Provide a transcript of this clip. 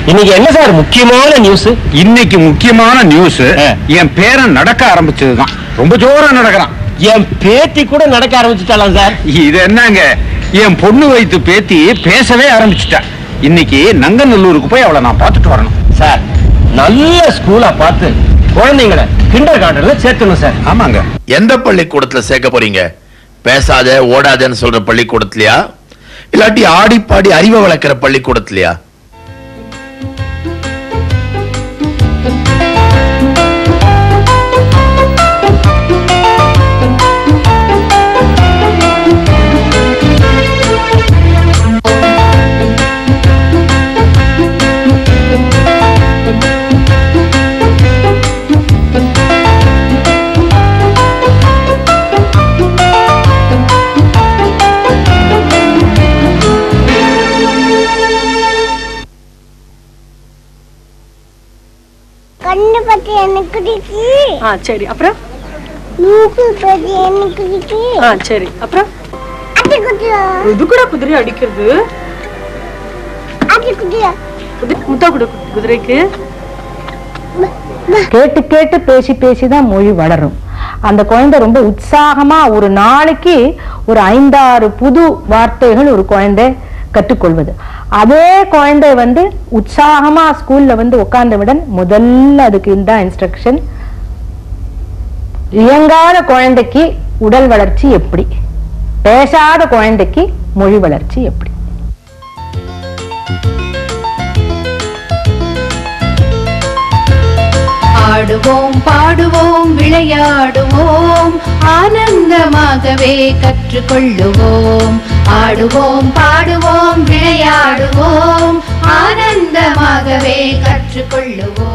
இன்னைக்கு என்ன சார் முக்கியமான நியூஸ் இன்னைக்கு முக்கியமான நியூஸ் ஆ. என் பேரன் நடக்க ஆரம்பிச்சதுதான் ரொம்ப ஜோரா நடக்கிறான் என் பேத்தி கூட நடக்க ஆரம்பிச்சுட்டாலாம் சார் இது என்னங்க என் பொண்ணு வைத்து பேத்தி பேசவே ஆரம்பிச்சுட்டா இன்னைக்கு நங்கநல்லூருக்கு போய் அவளை நான் பார்த்துட்டு வரணும் சார் நல்ல ஸ்கூலா பார்த்து குழந்தைங்களை கிண்டர் கார்டன்ல சேர்க்கணும் சார் ஆமாங்க எந்த பள்ளிக்கூடத்துல சேர்க்க போறீங்க பேசாத ஓடாதேன்னு சொல்ற பள்ளிக்கூடத்துலயா இல்லாட்டி ஆடி பாடி அறிவை வளர்க்கிற பள்ளிக்கூடத்துலயா கண்ணு பத்தி எனக்கு இருக்கு ஆ சரி அப்புறம் மூக்கு பத்தி எனக்கு இருக்கு ஆ சரி அப்புறம் அது குட்டியா இது கூட குதிரை அடிக்கிறது அது குட்டியா குதிரை முட்டை கொடு குதிரைக்கு கேட்டு கேட்டு பேசி பேசி தான் மொழி வளரும் அந்த குழந்தை ரொம்ப உற்சாகமா ஒரு நாளைக்கு ஒரு ஐந்தாறு புது வார்த்தைகள் ஒரு குழந்தை கற்றுக்கொள்வது அதே குழந்தை வந்து உற்சாகமா ஸ்கூல்ல வந்து உட்கார்ந்தவுடன் முதல்ல அதுக்கு இந்த இன்ஸ்ட்ரக்ஷன் இயங்காத குழந்தைக்கு உடல் வளர்ச்சி எப்படி பேசாத குழந்தைக்கு மொழி வளர்ச்சி எப்படி ஆடுவோம் பாடுவோம் விளையாடுவோம் ஆனந்தமாகவே கற்றுக்கொள்ளுவோம் ஆடுவோம் பாடுவோம் விளையாடுவோம் ஆனந்தமாகவே கற்றுக்கொள்ளுவோம்